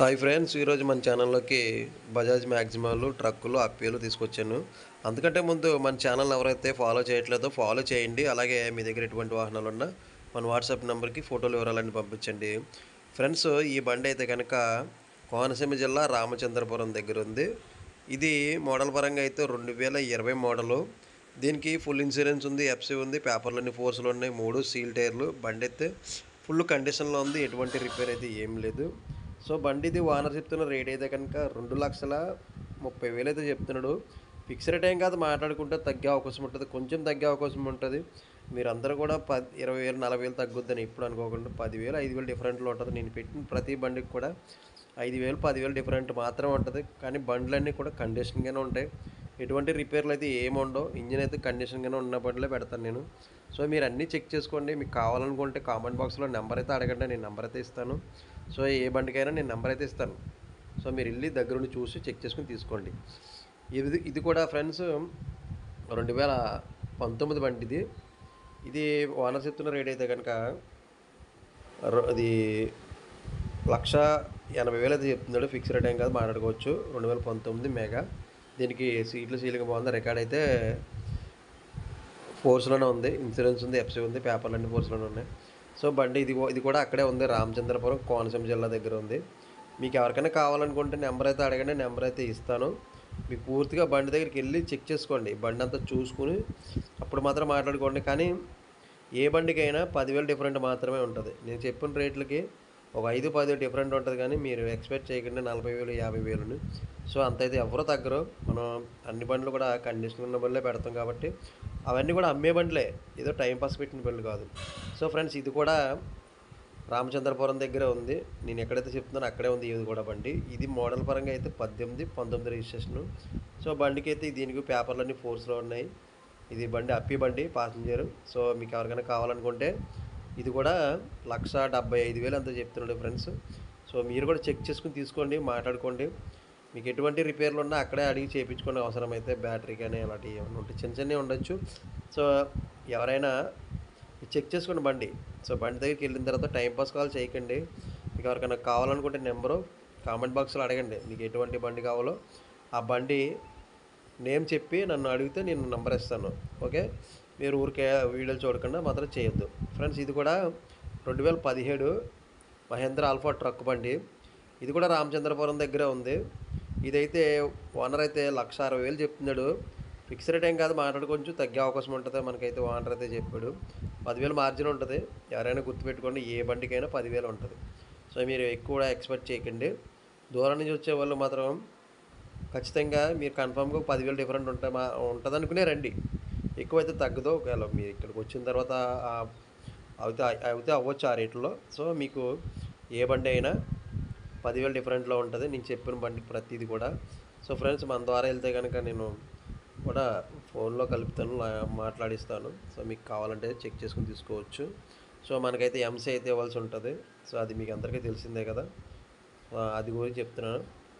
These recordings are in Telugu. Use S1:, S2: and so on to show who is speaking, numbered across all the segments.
S1: హాయ్ ఫ్రెండ్స్ ఈరోజు మన ఛానల్లోకి బజాజ్ మ్యాక్సిమాలు ట్రక్కులు అప్పీలు తీసుకొచ్చాను అందుకంటే ముందు మన ఛానల్ ఎవరైతే ఫాలో చేయట్లేదో ఫాలో చేయండి అలాగే మీ దగ్గర ఎటువంటి వాహనాలు ఉన్నా మన వాట్సాప్ నెంబర్కి ఫోటోలు వివరాలన్నీ పంపించండి ఫ్రెండ్స్ ఈ బండి అయితే కనుక కోనసీమ జిల్లా రామచంద్రపురం దగ్గర ఉంది ఇది మోడల్ పరంగా అయితే రెండు వేల ఇరవై మోడలు దీనికి ఫుల్ ఇన్సూరెన్స్ ఉంది ఎఫ్సీ ఉంది పేపర్లన్నీ ఫోర్స్లు ఉన్నాయి మూడు సీల్ టైర్లు బండి అయితే ఫుల్ కండిషన్లో ఉంది ఎటువంటి రిపేర్ అయితే ఏం లేదు సో బండిది ఓనర్ చెప్తున్న రేట్ అయితే కనుక రెండు లక్షల ముప్పై వేలు అయితే చెప్తున్నాడు ఫిక్స్ రేట్ ఏం కాదు మాట్లాడుకుంటే తగ్గే అవకాశం ఉంటుంది కొంచెం తగ్గే అవకాశం ఉంటుంది మీరందరూ కూడా పది ఇరవై వేలు నలభై వేలు తగ్గుద్దని ఇప్పుడు అనుకోకుండా పదివేలు ఐదు వేలు డిఫరెంట్లో ఉంటుంది నేను పెట్టిన ప్రతి బండికి కూడా ఐదు వేలు పదివేలు డిఫరెంట్ మాత్రమే ఉంటుంది కానీ బండ్లన్నీ కూడా కండిషన్గానే ఉంటాయి ఎటువంటి రిపేర్లు అయితే ఏమి ఉండవు ఇంజిన్ అయితే కండిషన్గానే ఉన్న బండ్లే పెడతాను నేను సో మీరు అన్నీ చెక్ చేసుకోండి మీకు కావాలనుకుంటే కామెంట్ బాక్స్లో నెంబర్ అయితే అడగండి నేను నెంబర్ అయితే ఇస్తాను సో ఏ బండికైనా నేను నెంబర్ అయితే ఇస్తాను సో మీరు వెళ్ళి దగ్గరుండి చూసి చెక్ చేసుకుని తీసుకోండి ఇది ఇది కూడా ఫ్రెండ్స్ రెండు వేల పంతొమ్మిది బండి ఇది ఇది ఓనర్ చెప్తున్న రేట్ అయితే కనుక ర- అది లక్ష ఎనభై వేలు అయితే చెప్తున్నాడు ఫిక్స్ రేట్ ఏం కాదు మాట్లాడుకోవచ్చు రెండు వేల పంతొమ్మిది మెగా దీనికి సీట్లు సీలింగ్ బాగుంది రికార్డ్ అయితే ఫోర్స్లోనే ఉంది ఇన్సూరెన్స్ ఉంది ఎఫ్సీ ఉంది పేపర్లు అన్ని ఫోర్స్లోనే ఉన్నాయి సో బండి ఇది కూ- ఇది కూడా అక్కడే ఉంది రామచంద్రపురం కోనసీమ జిల్లా దగ్గర ఉంది మీకు ఎవరికైనా కావాలనుకుంటే నెంబర్ అయితే అడగండి నెంబర్ అయితే ఇస్తాను మీకు పూర్తిగా బండి దగ్గరికి వెళ్ళి చెక్ చేసుకోండి బండి అంతా చూసుకుని అప్పుడు మాత్రం మాట్లాడుకోండి కానీ ఏ బండికైనా పదివేలు డిఫరెంట్ మాత్రమే ఉంటుంది నేను చెప్పిన రేట్లకి ఒక ఐదు పది డిఫరెంట్ ఉంటుంది కానీ మీరు ఎక్స్పెక్ట్ చేయకుండా నలభై వేలు యాభై వేలుని సో అంత అయితే ఎవరు తగ్గరు మనం అన్ని బండ్లు కూడా కండిషన్ ఉన్న బండ్లే పెడతాం కాబట్టి అవన్నీ కూడా అమ్మే బండ్లే ఏదో టైం పాస్ పెట్టిన బండ్లు కాదు సో ఫ్రెండ్స్ ఇది కూడా రామచంద్రపురం దగ్గర ఉంది నేను ఎక్కడైతే చెప్తున్నానో అక్కడే ఉంది ఇది కూడా బండి ఇది మోడల్ పరంగా అయితే పద్దెనిమిది పంతొమ్మిది రిజిస్ట్రేషన్ సో బండికి అయితే దీనికి పేపర్లన్నీ ఫోర్స్లో ఉన్నాయి ఇది బండి అప్పి బండి పాసింజర్ సో మీకు ఎవరికైనా కావాలనుకుంటే ఇది కూడా లక్ష డెబ్బై ఐదు వేలు అంతా చెప్తున్నాడు ఫ్రెండ్స్ సో మీరు కూడా చెక్ చేసుకుని తీసుకోండి మాట్లాడుకోండి మీకు ఎటువంటి రిపేర్లు ఉన్నా అక్కడే అడిగి చేయించుకోండి అవసరమైతే బ్యాటరీ కానీ అలాంటివి ఏమైనా ఉంటే చిన్న చిన్నవి ఉండొచ్చు సో ఎవరైనా చెక్ చేసుకోండి బండి సో బండి దగ్గరికి వెళ్ళిన తర్వాత టైంపాస్ కాల్ చేయకండి మీకు ఎవరికైనా కావాలనుకుంటే నెంబరు కామెంట్ బాక్స్లో అడగండి మీకు ఎటువంటి బండి కావాలో ఆ బండి నేమ్ చెప్పి నన్ను అడిగితే నేను నెంబర్ ఇస్తాను ఓకే మీరు ఊరికే వీడియోలు చూడకుండా మాత్రం చేయొద్దు ఫ్రెండ్స్ ఇది కూడా రెండు వేల పదిహేడు మహేంద్ర ఆల్ఫా ట్రక్ బండి ఇది కూడా రామచంద్రపురం దగ్గర ఉంది ఇదైతే ఓనర్ అయితే లక్ష అరవై వేలు చెప్తున్నాడు ఫిక్స్ రేట్ ఏం కాదు మాట్లాడు కొంచెం తగ్గే అవకాశం ఉంటుంది మనకైతే ఓనర్ అయితే చెప్పాడు పదివేలు మార్జిన్ ఉంటుంది ఎవరైనా గుర్తుపెట్టుకోండి ఏ బండికైనా పదివేలు ఉంటుంది సో మీరు ఎక్కువ కూడా ఎక్స్పెక్ట్ చేయకండి దూరం నుంచి వచ్చే వాళ్ళు మాత్రం ఖచ్చితంగా మీరు కన్ఫామ్గా ఒక పదివేలు డిఫరెంట్ ఉంటాయి మా ఉంటుంది అనుకునే రండి ఎక్కువైతే తగ్గదు ఒకవేళ మీరు ఇక్కడికి వచ్చిన తర్వాత ఆ- అయితే అయితే అవ్వచ్చు ఆ రేట్లో సో మీకు ఏ బండి అయినా పదివేలు డిఫరెంట్లో ఉంటుంది నేను చెప్పిన బండి ప్రతిదీ కూడా సో ఫ్రెండ్స్ మన ద్వారా వెళ్తే కనుక నేను కూడా ఫోన్లో కలుపుతాను లా- మాట్లాడిస్తాను సో మీకు కావాలంటే చెక్ చేసుకుని తీసుకోవచ్చు సో మనకైతే ఎంసీ అయితే ఇవ్వాల్సి ఉంటుంది సో అది మీకు అందరికీ తెలిసిందే కదా ఆ, అది గురించి చెప్తున్నాను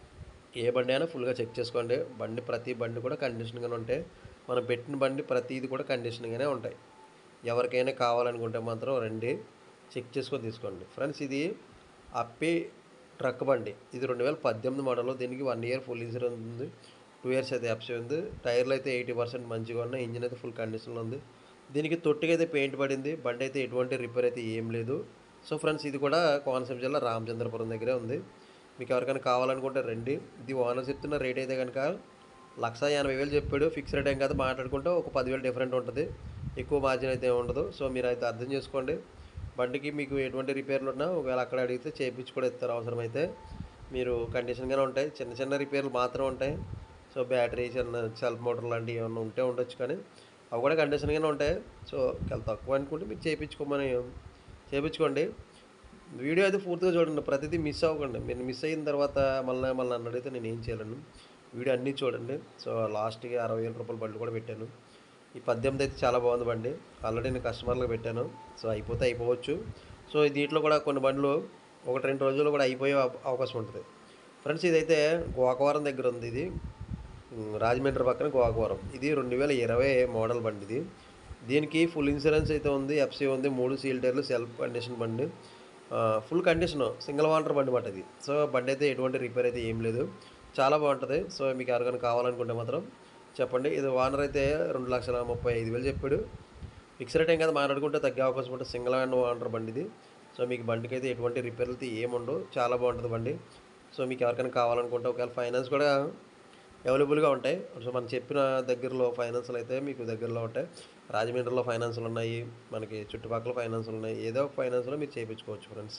S1: ఏ బండి అయినా ఫుల్గా చెక్ చేసుకోండి బండి ప్రతి బండి కూడా కండిషన్గానే ఉంటాయి మనం పెట్టిన బండి ప్రతిది కూడా కండిషన్గానే ఉంటాయి ఎవరికైనా కావాలనుకుంటే మాత్రం రండి చెక్ చేసుకొని తీసుకోండి ఫ్రెండ్స్ ఇది అప్పి ట్రక్ బండి ఇది రెండు వేల పద్దెనిమిది మోడల్ దీనికి వన్ ఇయర్ ఫుల్ ఇన్సూరెన్స్ ఉంది టూ ఇయర్స్ అయితే ఎఫ్సీ ఉంది టైర్లు అయితే ఎయిటీ పర్సెంట్ మంచిగా ఉన్నాయి ఇంజిన్ అయితే ఫుల్ కండిషన్లో ఉంది దీనికి తొట్టికి అయితే పెయింట్ పడింది బండి అయితే ఎటువంటి రిపేర్ అయితే ఏం లేదు సో ఫ్రెండ్స్ ఇది కూడా కోనసీమ జిల్లా రామచంద్రపురం దగ్గరే ఉంది మీకు ఎవరికైనా కావాలనుకుంటే రండి ఇది ఓనర్ చెప్తున్న రేట్ అయితే కనుక లక్ష ఎనభై వేలు చెప్పాడు ఫిక్స్ రేట్ ఏం కాదు మాట్లాడుకుంటే ఒక పదివేలు డిఫరెంట్ ఉంటుంది ఎక్కువ మార్జిన్ అయితే ఏం ఉండదు సో మీరు అయితే అర్థం చేసుకోండి బండికి మీకు ఎటువంటి రిపేర్లు ఉన్నా ఒకవేళ అక్కడ అడిగితే చేయించి కూడా ఇస్తారు అవసరమైతే మీరు కండిషన్గానే ఉంటాయి చిన్న చిన్న రిపేర్లు మాత్రం ఉంటాయి సో బ్యాటరీ చిన్న సెల్ఫ్ మోటార్ లాంటివి ఏమన్నా ఉంటే ఉండొచ్చు కానీ అవి కూడా కండిషన్గానే ఉంటాయి సో చాలా తక్కువ అనుకుంటే మీరు చేయించుకోమని చేయించుకోండి వీడియో అయితే పూర్తిగా చూడండి ప్రతిదీ మిస్ అవ్వకండి మీరు మిస్ అయిన తర్వాత మళ్ళీ మళ్ళీ నన్ను అడిగితే నేను ఏం చేయలేను వీడియో అన్నీ చూడండి సో లాస్ట్కి అరవై వేల రూపాయల బండి కూడా పెట్టాను ఈ పద్దెనిమిది అయితే చాలా బాగుంది బండి ఆల్రెడీ నేను కస్టమర్లకు పెట్టాను సో అయిపోతే అయిపోవచ్చు సో దీంట్లో కూడా కొన్ని బండ్లు ఒకటి రెండు రోజుల్లో కూడా అయిపోయే అవ- అవకాశం ఉంటుంది ఫ్రెండ్స్ ఇదైతే గోకవరం దగ్గర ఉంది ఇది ఉమ్, రాజమండ్రి పక్కన గోకవరం ఇది రెండు వేల ఇరవై మోడల్ బండి ఇది దీనికి ఫుల్ ఇన్సూరెన్స్ అయితే ఉంది ఎఫ్సీ ఉంది మూడు సీల్ టైర్లు సెల్ఫ్ కండిషన్ బండి ఫుల్ కండిషన్ సింగిల్ వాంటర్ బండి మాట ఇది సో బండి అయితే ఎటువంటి రిపేర్ అయితే ఏం లేదు చాలా బాగుంటుంది సో మీకు ఎవరికైనా కావాలనుకుంటే మాత్రం చెప్పండి ఇది ఓనర్ అయితే రెండు లక్షల ముప్పై ఐదు వేలు చెప్పాడు ఫిక్స్ రేట్ ఏం కదా మాట్లాడుకుంటే తగ్గే అవకాశం ఉంటుంది సింగిల్ హ్యాండ్ ఓనర్ బండి ఇది సో మీకు బండికి అయితే ఎటువంటి రిపేర్లు అయితే ఏముండవు చాలా బాగుంటుంది బండి సో మీకు ఎవరికైనా కావాలనుకుంటే ఒకవేళ ఫైనాన్స్ కూడా అవైలబుల్గా ఉంటాయి సో మనం చెప్పిన దగ్గరలో ఫైనాన్స్లు అయితే మీకు దగ్గరలో ఉంటాయి రాజమండ్రిలో ఫైనాన్స్లు ఉన్నాయి మనకి చుట్టుపక్కల ఫైనాన్స్లు ఉన్నాయి ఏదో ఒక ఫైనాన్స్లో మీరు చేయించుకోవచ్చు ఫ్రెండ్స్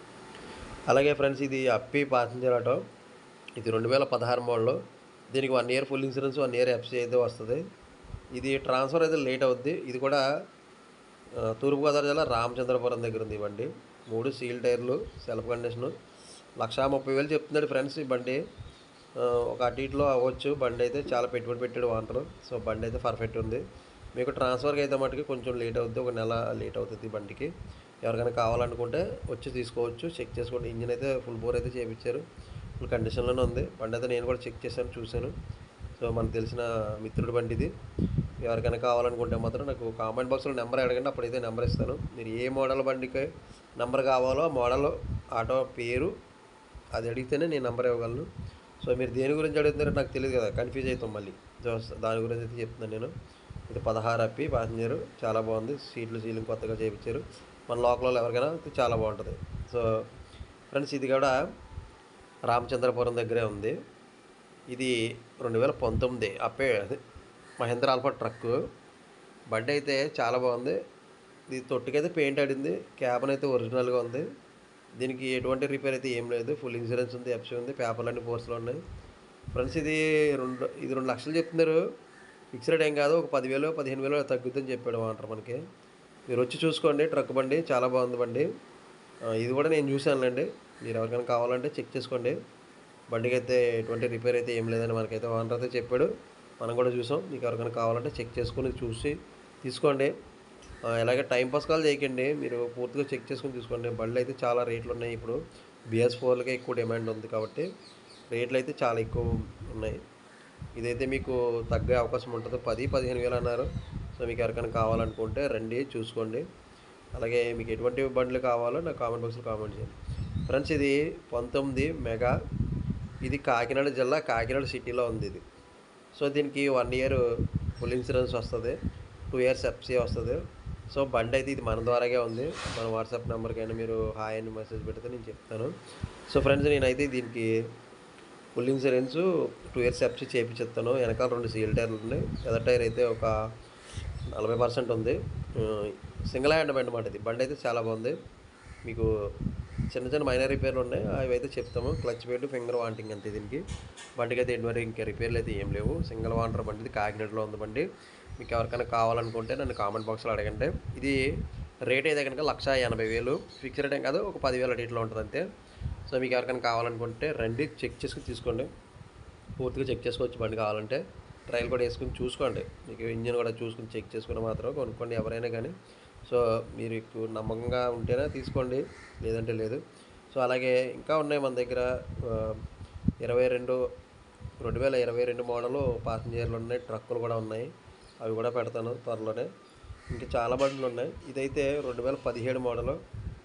S1: అలాగే ఫ్రెండ్స్ ఇది అప్పి ప్యాసింజర్ ఆటో ఇది రెండు వేల పదహారు మోడల్ దీనికి one year full insurance one year FC అయితే వస్తుంది ఇది ట్రాన్స్ఫర్ అయితే లేట్ అవుద్ది ఇది కూడా ఆ, తూర్పుగోదావరి జిల్లా రామచంద్రపురం దగ్గర ఉంది ఈ బండి మూడు సీల్ టైర్లు సెల్ఫ్ కండిషను లక్షా ముప్పై వేలు చెప్తున్నాడు ఫ్రెండ్స్ ఈ బండి ఆ, ఒక అటు ఇటులో అవ్వచ్చు బండి అయితే చాలా పెట్టుబడి పెట్టాడు వాంటరు సో బండి అయితే పర్ఫెక్ట్ ఉంది మీకు ట్రాన్స్ఫర్కి అయితే మటుకు కొంచెం లేట్ అవుద్ది ఒక నెల లేట్ అవుతుంది ఈ బండికి ఎవరికైనా కావాలనుకుంటే వచ్చి తీసుకోవచ్చు చెక్ చేసుకోండి ఇంజిన్ అయితే ఫుల్ బోర్ అయితే చేయించారు ఫుల్ కండిషన్లోనే ఉంది బండి అయితే నేను కూడా చెక్ చేశాను చూశాను సో మనకు తెలిసిన మిత్రుడి బండి ఇది ఎవరికైనా కావాలనుకుంటే మాత్రం నాకు కామెంట్ బాక్స్లో నెంబర్ అడగండి అప్పుడైతే నెంబర్ ఇస్తాను మీరు ఏ మోడల్ బండికి నెంబర్ కావాలో ఆ మోడల్ ఆటో పేరు అది అడిగితేనే నేను నెంబర్ ఇవ్వగలను సో మీరు దేని గురించి అడుగుతున్నారో నాకు తెలియదు కదా కన్ఫ్యూజ్ అవుతాం మళ్ళీ సో దాని గురించి అయితే చెప్తున్నాను నేను ఇది పదహారు అప్పి ప్యాసింజర్ చాలా బాగుంది సీట్లు సీలింగ్ కొత్తగా చేయించారు మన లోకల్లో ఎవరికైనా ఇది చాలా బాగుంటుంది సో ఫ్రెండ్స్ ఇది కూడా రామచంద్రపురం దగ్గరే ఉంది ఇది రెండు వేల పంతొమ్మిది అప్పే అది మహేంద్ర ఆల్ఫా ట్రక్ బండి అయితే చాలా బాగుంది ఇది తొట్టుకైతే పెయింట్ ఆడింది క్యాబన్ అయితే ఒరిజినల్గా ఉంది దీనికి ఎటువంటి రిపేర్ అయితే ఏం లేదు ఫుల్ ఇన్సూరెన్స్ ఉంది ఎఫ్సీ ఉంది పేపర్లు అన్ని ఫోర్స్లో ఉన్నాయి ఫ్రెండ్స్ ఇది రెండు ఇది రెండు లక్షలు చెప్తున్నారు ఫిక్స్డ్ ఏం కాదు ఒక పదివేలు పదిహేను వేలు తగ్గుద్దని చెప్పాడు అంటారు మనకి మీరు వచ్చి చూసుకోండి ట్రక్ బండి చాలా బాగుంది బండి ఆ, ఇది కూడా నేను చూశానులేండి మీరు ఎవరికైనా కావాలంటే చెక్ చేసుకోండి బండికి అయితే ఎటువంటి రిపేర్ అయితే ఏం లేదని మనకైతే ఓనర్ అయితే చెప్పాడు మనం కూడా చూసాం మీకు ఎవరికైనా కావాలంటే చెక్ చేసుకొని చూసి తీసుకోండి ఆ, ఇలాగే టైం పాస్ కాల్ చేయకండి మీరు పూర్తిగా చెక్ చేసుకొని తీసుకోండి బండ్లు అయితే చాలా రేట్లు ఉన్నాయి ఇప్పుడు బిఎస్ ఫోర్లకే ఎక్కువ డిమాండ్ ఉంది కాబట్టి రేట్లు అయితే చాలా ఎక్కువ ఉన్నాయి ఇదైతే మీకు తగ్గే అవకాశం ఉంటుంది పది పదిహేను వేలు అన్నారు సో మీకు ఎవరికైనా కావాలనుకుంటే రండి చూసుకోండి అలాగే మీకు ఎటువంటి బండ్లు కావాలో నాకు కామెంట్ బాక్స్లో కామెంట్ చేయండి ఫ్రెండ్స్ ఇది పంతొమ్మిది మెగా ఇది కాకినాడ జిల్లా కాకినాడ సిటీలో ఉంది ఇది సో దీనికి వన్ ఇయర్ ఫుల్ ఇన్సూరెన్స్ వస్తుంది టూ ఇయర్స్ ఎఫ్సీ వస్తుంది సో బండి అయితే ఇది మన ద్వారాగే ఉంది మన వాట్సాప్ నెంబర్కైనా మీరు హాయ్ అని మెసేజ్ పెడితే నేను చెప్తాను సో ఫ్రెండ్స్ నేనైతే దీనికి full insurance two years FC చేయించేస్తాను వెనకాల రెండు సీల్ టైర్లు ఉన్నాయి ఎదర్ టైర్ అయితే ఒక నలభై పర్సెంట్ ఉంది సింగిల్ హ్యాండ్ బండి అన్నమాట ఇది బండి అయితే చాలా బాగుంది మీకు చిన్న చిన్న మైనర్ రిపేర్లు ఉన్నాయి అవి అయితే చెప్తాము క్లచ్ బెడ్ ఫింగర్ వాంటింగ్ అంతే దీనికి బండికి అయితే ఎటువంటి ఇంకా రిపేర్లు అయితే ఏం లేవు సింగిల్ వాంటర్ బండి ఇది కాకినాడలో ఉంది బండి మీకు ఎవరికైనా కావాలనుకుంటే నన్ను కామెంట్ బాక్స్లో అడగండి ఇది రేట్ అయితే కనుక లక్ష ఎనభై వేలు ఫిక్స్ రేట్ ఏం కాదు ఒక పదివేల రేట్లో ఉంటుంది అంతే సో మీకు ఎవరికైనా కావాలనుకుంటే రండి చెక్ చేసుకుని తీసుకోండి పూర్తిగా చెక్ చేసుకోవచ్చు బండి కావాలంటే ట్రయల్ కూడా వేసుకుని చూసుకోండి మీకు ఇంజిన్ కూడా చూసుకుని చెక్ చేసుకుని మాత్రం కొనుక్కోండి ఎవరైనా కానీ సో మీకు నమ్మకంగా ఉంటేనే తీసుకోండి లేదంటే లేదు సో అలాగే ఇంకా ఉన్నాయి మన దగ్గర ఆ, ఇరవై రెండు రెండు వేల ఇరవై రెండు మోడలు పాసింజర్లు ఉన్నాయి ట్రక్కులు కూడా ఉన్నాయి అవి కూడా పెడతాను త్వరలోనే ఇంకా చాలా బండ్లు ఉన్నాయి ఇదైతే రెండు వేల పదిహేడు మోడలు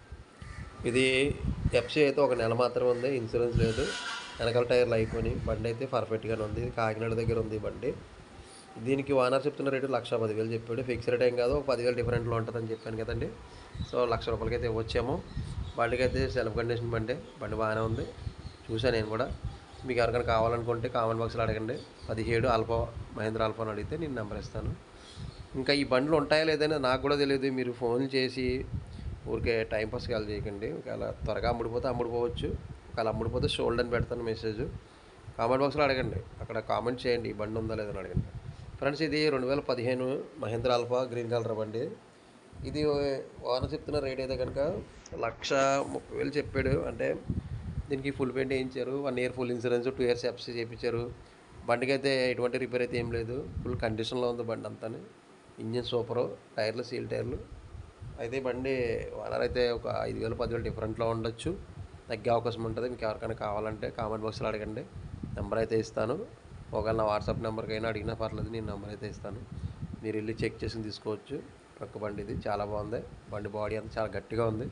S1: ఇది ఎఫ్సీ అయితే ఒక నెల మాత్రమే ఉంది ఇన్సూరెన్స్ లేదు వెనకాల టైర్లు అయిపోయి బండి అయితే పర్ఫెక్ట్గానే ఉంది ఇది కాకినాడ దగ్గర ఉంది ఈ బండి దీనికి ఓనర్ చెప్తున్న రేటు లక్ష పదివేలు చెప్పాడు ఫిక్స్ రేట్ ఏం కాదు ఒక పదివేలు డిఫరెంట్లో ఉంటుందని చెప్పాను కదండి సో లక్ష రూపాయలకి అయితే వచ్చాము బండికి అయితే సెల్ఫ్ కండిషన్ బండి బండి బాగానే ఉంది చూసాను నేను కూడా మీకు ఎవరికైనా కావాలనుకుంటే కామెంట్ బాక్స్లో అడగండి పదిహేడు ఆల్ఫా మహేంద్ర ఆల్ఫా అని అడిగితే నేను నెంబర్ ఇస్తాను ఇంకా ఈ బండ్లు ఉంటాయా లేదని నాకు కూడా తెలియదు మీరు ఫోన్ చేసి ఊరికే టైంపాస్ కాల్ చేయకండి ఒకవేళ త్వరగా అమ్ముడిపోతే అమ్ముడిపోవచ్చు ఒకవేళ అమ్ముడిపోతే షోల్డ్ అని పెడతాను మెసేజ్ కామెంట్ బాక్స్లో అడగండి అక్కడ కామెంట్ చేయండి ఈ బండి ఉందా లేదని అడగండి ఫ్రెండ్స్ ఇది రెండు వేల పదిహేను మహేంద్ర ఆల్ఫా గ్రీన్ కలర్ బండి ఇది ఓనర్ చెప్తున్న రేట్ అయితే కనుక లక్ష ముప్పై వేలు చెప్పాడు అంటే దీనికి ఫుల్ పెయింట్ వేయించారు one year full insurance two years FC చేయించారు బండికి అయితే ఎటువంటి రిపేర్ అయితే ఏం లేదు ఫుల్ కండిషన్లో ఉంది బండి అంతా ఇంజిన్ సూపరు టైర్లు సీల్ టైర్లు అయితే ఈ బండి ఓనర్ అయితే ఒక ఐదు వేలు పదివేలు డిఫరెంట్లో ఉండొచ్చు తగ్గే అవకాశం ఉంటుంది మీకు ఎవరికైనా కావాలంటే కామెంట్ బాక్స్లో అడగండి నెంబర్ అయితే ఇస్తాను ఒకవేళ నా వాట్సాప్ నెంబర్కైనా అడిగినా పర్లేదు నేను నెంబర్ అయితే ఇస్తాను మీరు వెళ్ళి చెక్ చేసి తీసుకోవచ్చు ట్రక్ బండి ఇది చాలా బాగుంది బండి బాడీ అంతా చాలా గట్టిగా ఉంది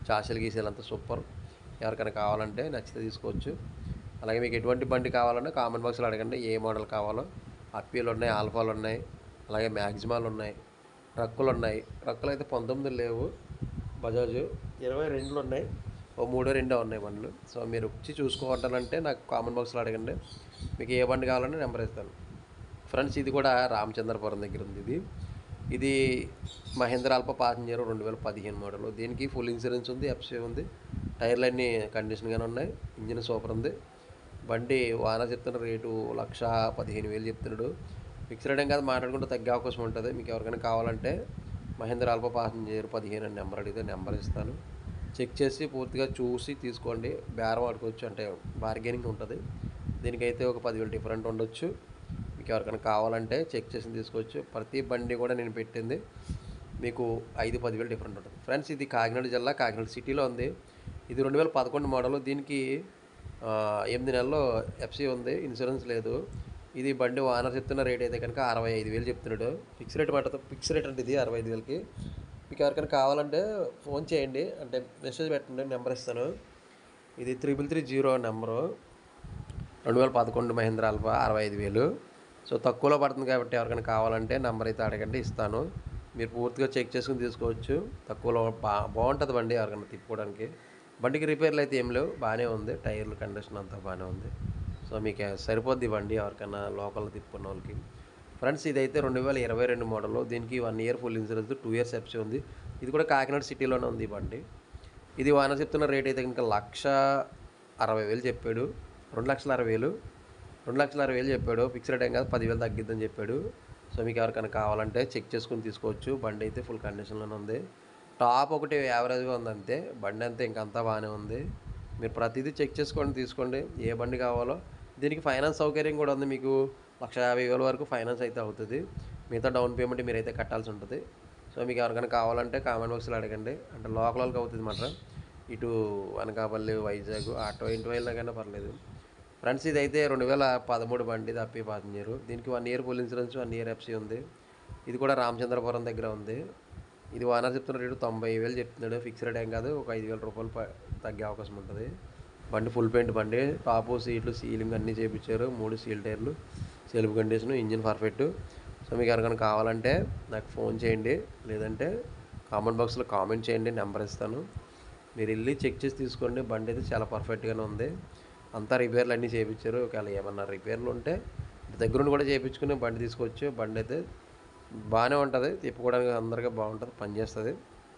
S1: చాసలు గీసేలు అంతా సూపర్ ఎవరికైనా కావాలంటే నచ్చితే తీసుకోవచ్చు అలాగే మీకు ఎటువంటి బండి కావాలన్నా కామెంట్ బాక్స్లో అడగండి ఏ మోడల్ కావాలో అప్పీలు ఉన్నాయి ఆల్ఫాలు ఉన్నాయి అలాగే మ్యాక్సిమాలు ఉన్నాయి ట్రక్కులు ఉన్నాయి ట్రక్కులు అయితే పంతొమ్మిది లేవు బజాజ్ ఇరవై రెండులు ఉన్నాయి ఓ మూడో రెండో ఉన్నాయి బండ్లు సో మీరు వచ్చి చూసుకోవాలంటే నాకు కామెంట్ బాక్స్లో అడగండి మీకు ఏ బండి కావాలన్నా నెంబర్ ఇస్తాను ఫ్రెండ్స్ ఇది కూడా రామచంద్రపురం దగ్గర ఉంది ఇది ఇది మహేంద్ర అల్ప ప్యాసింజర్ రెండు వేల పదిహేను మోడల్ దీనికి ఫుల్ ఇన్సూరెన్స్ ఉంది ఎఫ్సీ ఉంది టైర్లు అన్నీ కండిషన్గానే ఉన్నాయి ఇంజిన్ సూపర్ ఉంది బండి వాన చెప్తున్న రేటు లక్ష పదిహేను వేలు చెప్తున్నాడు ఫిక్స్ రేట్ ఏం కాదు మాట్లాడుకుంటే తగ్గే అవకాశం ఉంటుంది మీకు ఎవరికైనా కావాలంటే మహేంద్ర అల్ప ప్యాసింజర్ పదిహేను అని నెంబర్ అడిగితే నెంబర్ ఇస్తాను చెక్ చేసి పూర్తిగా చూసి తీసుకోండి బేరం ఆడుకోవచ్చు అంటే బార్గెనింగ్ ఉంటుంది దీనికైతే ఒక పదివేలు డిఫరెంట్ ఉండొచ్చు మీకు ఎవరికైనా కావాలంటే చెక్ చేసి తీసుకోవచ్చు ప్రతి బండి కూడా నేను పెట్టింది మీకు ఐదు పదివేలు డిఫరెంట్ ఉంటుంది ఫ్రెండ్స్ ఇది కాకినాడ జిల్లా కాకినాడ సిటీలో ఉంది ఇది రెండు వేల పదకొండు మోడల్ దీనికి ఆ, ఎనిమిది నెలల్లో ఎఫ్సీ ఉంది ఇన్సూరెన్స్ లేదు ఇది బండి ఓనర్ చెప్తున్న రేట్ అయితే కనుక అరవై ఐదు వేలు చెప్తున్నాడు ఫిక్స్ రేట్ మాట ఫిక్స్ రేట్ అంటే ఇది అరవై ఐదు వేలకి మీకు ఎవరికైనా కావాలంటే ఫోన్ చేయండి అంటే మెసేజ్ పెట్టండి నెంబర్ ఇస్తాను ఇది త్రిబుల్ త్రీ జీరో నెంబరు రెండు వేల పదకొండు మహేంద్ర అల్ఫా అరవై ఐదు వేలు సో తక్కువలో పడుతుంది కాబట్టి ఎవరికైనా కావాలంటే నెంబర్ అయితే అడగండి ఇస్తాను మీరు పూర్తిగా చెక్ చేసుకుని తీసుకోవచ్చు తక్కువలో బా బాగుంటుంది బండి ఎవరికైనా తిప్పుకోవడానికి బండికి రిపేర్లు అయితే ఏం లేవు బాగానే ఉంది టైర్లు కండిషన్ అంతా బాగానే ఉంది సో మీకు సరిపోద్ది బండి ఎవరికైనా లోకల్ తిప్పుకున్న వాళ్ళకి ఫ్రెండ్స్ ఇదైతే రెండు వేల ఇరవై రెండు మోడల్ దీనికి one year full insurance two years FC ఉంది ఇది కూడా కాకినాడ సిటీలోనే ఉంది ఈ బండి ఇది వాన చెప్తున్న రేట్ అయితే కనుక లక్ష అరవై వేలు చెప్పాడు రెండు లక్షల అరవై వేలు రెండు లక్షల అరవై వేలు చెప్పాడు ఫిక్స్ రేట్ ఏం కాదు పదివేలు తగ్గిద్దని చెప్పాడు సో మీకు ఎవరికైనా కావాలంటే చెక్ చేసుకుని తీసుకోవచ్చు బండి అయితే ఫుల్ కండిషన్లోనే ఉంది టాప్ ఒకటి యావరేజ్గా ఉంది అంతే బండి అంతే ఇంకంతా బాగానే ఉంది మీరు ప్రతిదీ చెక్ చేసుకోండి తీసుకోండి ఏ బండి కావాలో దీనికి ఫైనాన్స్ సౌకర్యం కూడా ఉంది మీకు లక్ష యాభై వేల వరకు ఫైనాన్స్ అయితే అవుతుంది మిగతా డౌన్ పేమెంట్ మీరైతే కట్టాల్సి ఉంటుంది సో మీకు ఎవరికైనా కావాలంటే కామెంట్ బాక్స్లో అడగండి అంటే లోకల్ వాళ్ళకి అవుతుంది మాట ఇటు అనకాపల్లి వైజాగ్ ఆటో ఇంటి వెళ్ళినా పర్లేదు ఫ్రెండ్స్ ఇదైతే రెండు వేల పదమూడు బండి తప్పి ప్యాసింజరు దీనికి one year full insurance one year FC ఉంది ఇది కూడా రామచంద్రపురం దగ్గర ఉంది ఇది ఓనర్ చెప్తున్న రేటు తొంభై వేలు చెప్తున్నాడు ఫిక్స్ రేట్ ఏం కాదు ఒక ఐదు వేల రూపాయలు ప- తగ్గే అవకాశం ఉంటుంది బండి ఫుల్ పెయింట్ బండి టాపు సీట్లు సీలింగ్ అన్నీ చేయించారు మూడు సీల్ టైర్లు self condition engine perfect so మీకు ఎవరికైనా కావాలంటే నాకు ఫోన్ చేయండి లేదంటే కామెంట్ బాక్స్లో కామెంట్ చేయండి నెంబర్ ఇస్తాను మీరు వెళ్ళి చెక్ చేసి తీసుకోండి బండి అయితే చాలా పర్ఫెక్ట్గానే ఉంది అంతా రిపేర్లు అన్నీ చేయించారు ఒకవేళ ఏమన్నా రిపేర్లు ఉంటే దగ్గరుండి కూడా చేయించుకుని బండి తీసుకోవచ్చు బండి అయితే బాగానే ఉంటుంది తిప్పుకోవడానికి అందరికీ బాగుంటుంది పనిచేస్తుంది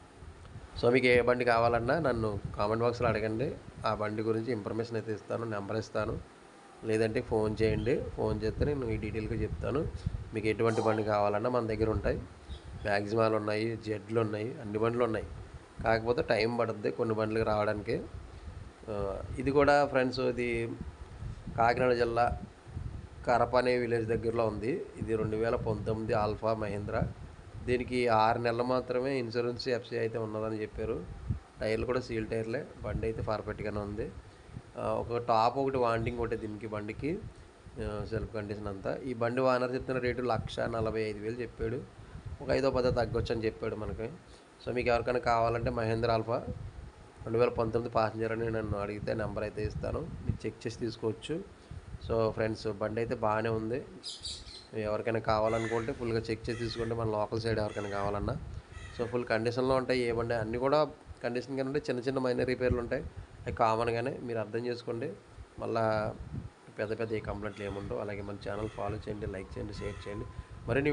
S1: సో మీకు ఏ బండి కావాలన్నా నన్ను కామెంట్ బాక్స్లో అడగండి ఆ బండి గురించి ఇన్ఫర్మేషన్ అయితే ఇస్తాను నెంబర్ ఇస్తాను లేదంటే ఫోన్ చేయండి ఫోన్ చేస్తే నేను ఈ డీటెయిల్గా చెప్తాను మీకు ఎటువంటి బండి కావాలన్నా మన దగ్గర ఉంటాయి మ్యాక్సిమాలు ఉన్నాయి జెడ్లు ఉన్నాయి అన్ని బండ్లు ఉన్నాయి కాకపోతే టైం పడుతుంది కొన్ని బండ్లకి రావడానికి ఆ, ఇది కూడా ఫ్రెండ్స్ ఇది కాకినాడ జిల్లా కరప అనే విలేజ్ దగ్గరలో ఉంది ఇది రెండు వేల పంతొమ్మిది ఆల్ఫా మహేంద్ర దీనికి ఆరు నెలలు మాత్రమే ఇన్సూరెన్స్ ఎఫ్సీ అయితే ఉన్నదని చెప్పారు టైర్లు కూడా సీల్ టైర్లే బండి అయితే పర్ఫెక్ట్గానే ఉంది ఆ, ఒక టాప్ ఒకటి వాంటింగ్ ఒకటి దీనికి బండికి సెల్ఫ్ కండిషన్ అంతా ఈ బండి వానర్ చెప్తున్న రేటు లక్ష నలభై ఐదు వేలు చెప్పాడు ఒక ఐదో పదో తగ్గొచ్చు అని చెప్పాడు మనకి సో మీకు ఎవరికైనా కావాలంటే మహేంద్ర ఆల్ఫా రెండు వేల పంతొమ్మిది ప్యాసింజర్ అని నన్ను అడిగితే నెంబర్ అయితే ఇస్తాను మీరు చెక్ చేసి తీసుకోవచ్చు సో ఫ్రెండ్స్ బండి అయితే బాగానే ఉంది ఎవరికైనా కావాలనుకుంటే ఫుల్గా చెక్ చేసి తీసుకోండి మన లోకల్ సైడ్ ఎవరికైనా కావాలన్నా సో ఫుల్ కండిషన్లో ఉంటాయి ఏ బండి అన్నీ కూడా కండిషన్ ఉంటే చిన్న చిన్న మైనర్ రిపేర్లు ఉంటాయి అవి కామన్గానే మీరు అర్థం చేసుకోండి మళ్ళా పెద్ద పెద్ద ఏ కంప్లైంట్లు ఏముండవు అలాగే మన ఛానల్ ఫాలో చేయండి లైక్ చేయండి షేర్ చేయండి మరిన్ని